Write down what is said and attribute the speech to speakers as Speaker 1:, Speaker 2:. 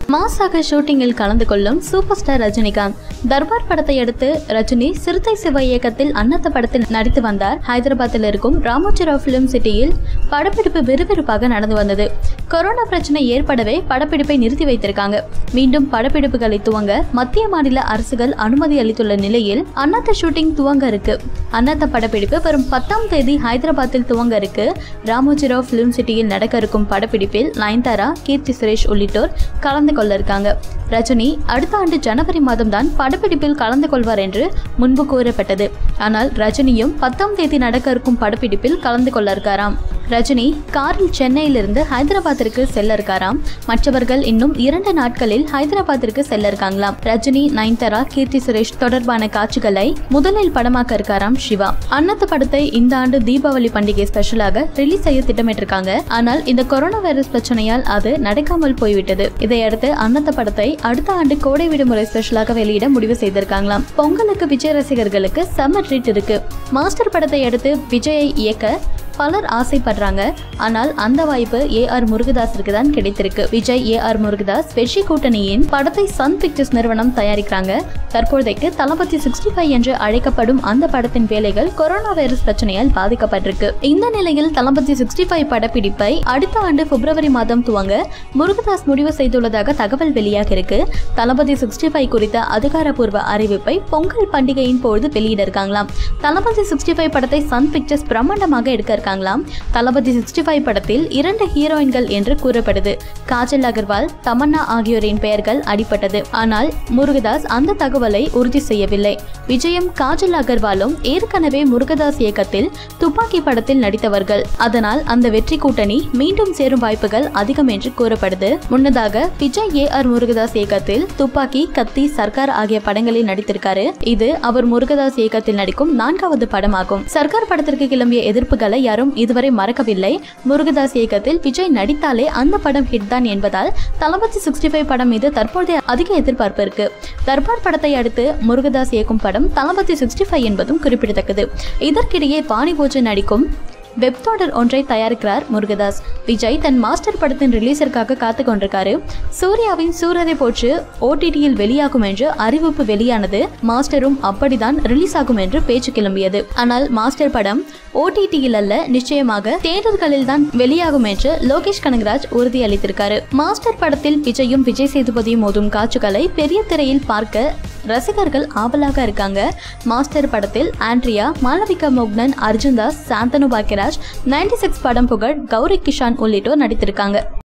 Speaker 1: மாசாக ஷூட்டிங்கில் கலந்து கொள்ளும் சூப்பர் ஸ்டார் ரஜினிகாந்த் தர்பார் படத்தை அடுத்து ரஜினி சிறுத்தை சிவ இயக்கத்தில் அன்னத்த படத்தில் நடித்து வந்தார் ஹைதராபாத்தில் இருக்கும் ராமோஜிராவ் பிலிம் சிட்டியில் படப்பிடிப்பு விறுவிறுப்பாக நடந்து வந்தது கொரோனா பிரச்சனை ஏற்படவே படப்பிடிப்பை நிறுத்தி வைத்திருக்காங்க மீண்டும் படப்பிடிப்புகளை துவங்க மத்திய மாநில அரசுகள் அனுமதி அளித்துள்ள நிலையில் அன்னத்த ஷூட்டிங் துவங்க இருக்கு அன்னத்த படப்பிடிப்பு வரும் பத்தாம் தேதி ஹைதராபாத்தில் துவங்க இருக்கு ராமோஜிராவ் பிலிம் சிட்டியில் நடக்க இருக்கும் படப்பிடிப்பில் நயன்தாரா கீர்த்தி சுரேஷ் உள்ளிட்டோர் கலந்து கொள்ள இருக்காங்க ரஜினி அடுத்த ஆண்டு ஜனவரி மாதம் தான் படப்பிடிப்பில் கலந்து கொள்வார் என்று முன்பு கூறப்பட்டது ஆனால் ரஜினியும் பத்தாம் தேதி நடக்க இருக்கும் படப்பிடிப்பில் கலந்து கொள்ள இருக்காராம் ரஜினி காரில் சென்னையிலிருந்து ஹைதராபாத்திற்கு செல்ல இருக்காராம் மற்றவர்கள் இன்னும் இரண்டு நாட்களில் ஹைதராபாத்திற்கு செல்ல இருக்காங்களாம் ரஜினி நயன்தாரா கீர்த்தி சுரேஷ் தொடர்பான காட்சிகளை முதலில் படமாக்க இருக்காராம் சிவா அன்னத்து படத்தை இந்த ஆண்டு தீபாவளி பண்டிகை ஸ்பெஷலாக ரிலீஸ் செய்ய திட்டமிட்டிருக்காங்க ஆனால் இந்த கொரோனா வைரஸ் பிரச்சனையால் அது நடக்காமல் போய்விட்டது இதையடுத்து அன்னத்த படத்தை அடுத்த ஆண்டு கோடை விடுமுறை ஸ்பெஷலாக வெளியிட முடிவு செய்திருக்காங்களாம் பொங்கலுக்கு விஜய் ரசிகர்களுக்கு செம்ம ட்ரீட் இருக்கு மாஸ்டர் படத்தை அடுத்து விஜயை இயக்க பலர் ஆசைப்படுறாங்க ஆனால் அந்த வாய்ப்பு ஏ ஆர் முருகதாஸிற்கு தான் கிடைத்திருக்கு விஜய் ஏ ஆர் முருகதாஸ் வெற்றி கூட்டணியின் படத்தை சன் பிக்சர்ஸ் நிறுவனம் தயாரிக்கிறாங்க தற்போதைக்கு தளபதி சிக்ஸ்டி ஃபைவ் என்று அழைக்கப்படும் அந்த படத்தின் வேலைகள் கொரோனா வைரஸ் பிரச்சனையால் பாதிக்கப்பட்டிருக்கு இந்த நிலையில் தளபதி சிக்ஸ்டி ஃபைவ் படப்பிடிப்பை அடுத்த ஆண்டு பிப்ரவரி மாதம் துவங்க முருகதாஸ் முடிவு செய்துள்ளதாக தகவல் வெளியாக இருக்கு தளபதி சிக்ஸ்டி ஃபைவ் குறித்த அதிகாரப்பூர்வ அறிவிப்பை பொங்கல் பண்டிகையின் போது வெளியிட இருக்காங்களாம் தளபதி சிக்ஸ்டி ஃபைவ் படத்தை சன் பிக்சர்ஸ் பிரம்மாண்டமாக எடுக்க இருக்காங்களாம் தளபதி சிக்ஸ்டி ஃபைவ் படத்தில் இரண்டு ஹீரோயின்கள் என்று கூறப்படுது காஜல் அகர்வால் தமன்னா ஆகியோரின் பெயர்கள் அடிபட்டது ஆனால் முருகதாஸ் அந்த தகவலை உறுதி செய்யவில்லை விஜயம் காஜல் அகர்வாலும் ஏற்கனவே முருகதாஸ் இயக்கத்தில் துப்பாக்கி படத்தில் நடித்தவர்கள் அதனால் அந்த வெற்றி கூட்டணி மீண்டும் சேரும் வாய்ப்புகள் அதிகம் என்று கூறப்படுது முன்னதாக விஜய் ஏ ஆர் முருகதாஸ் இயக்கத்தில் துப்பாக்கி கத்தி சர்க்கார் ஆகிய படங்களில் நடித்திருக்காரு இது அவர் முருகதாஸ் இயக்கத்தில் நடிக்கும் நான்காவது படமாகும் சர்க்கார் படத்திற்கு கிளம்பிய எதிர்ப்புகளை யாரும் இதுவரை மறக்கவில்லை முருகதாஸ் இயக்கத்தில் விஜய் நடித்தாலே அந்த படம் ஹிட் தான் என்பதால் தளபதி சிக்ஸ்டி ஃபைவ் படம் மீது தற்போதைய அதிக எதிர்பார்ப்பு இருக்கு தர்பார் படத்தை அடுத்து முருகதாஸ் இயக்கும் படம் தளபதி சிக்ஸ்டி ஃபைவ் என்பதும் குறிப்பிடத்தக்கது இதற்கிடையே பாணி போஜன் நடிக்கும் வெப் தொடர் ஒன்றை தயாரிக்கிறார் முருகதாஸ் விஜய் தன் மாஸ்டர் படத்தின் ரிலீஸிற்காக காத்து கொண்டிருக்காரு சூர்யாவின் சூரரை போற்று ஓடிடியில் வெளியாகும் என்று அறிவிப்பு வெளியானது மாஸ்டரும் அப்படிதான் ரிலீஸ் ஆகும் என்று பேச்சு கிளம்பியது ஆனால் மாஸ்டர் படம் ஓடிடியில் அல்ல நிச்சயமாக தேட்டர்களில் தான் வெளியாகும் என்று லோகேஷ் கனகராஜ் உறுதியளித்திருக்காரு மாஸ்டர் படத்தில் விஜயும் விஜய் சேதுபதியும் மோதும் காட்சிகளை பெரிய திரையில் பார்க்க ரசிகர்கள் ஆவலாக இருக்காங்க மாஸ்டர் படத்தில் ஆண்ட்ரியா மாளவிகா மோக்னன் அர்ஜுன் தாஸ் சாந்தனு பாக்கியராஜ் நைன்டி சிக்ஸ் படம் புகழ் கௌரி கிஷான் உள்ளிட்டோர் நடித்திருக்காங்க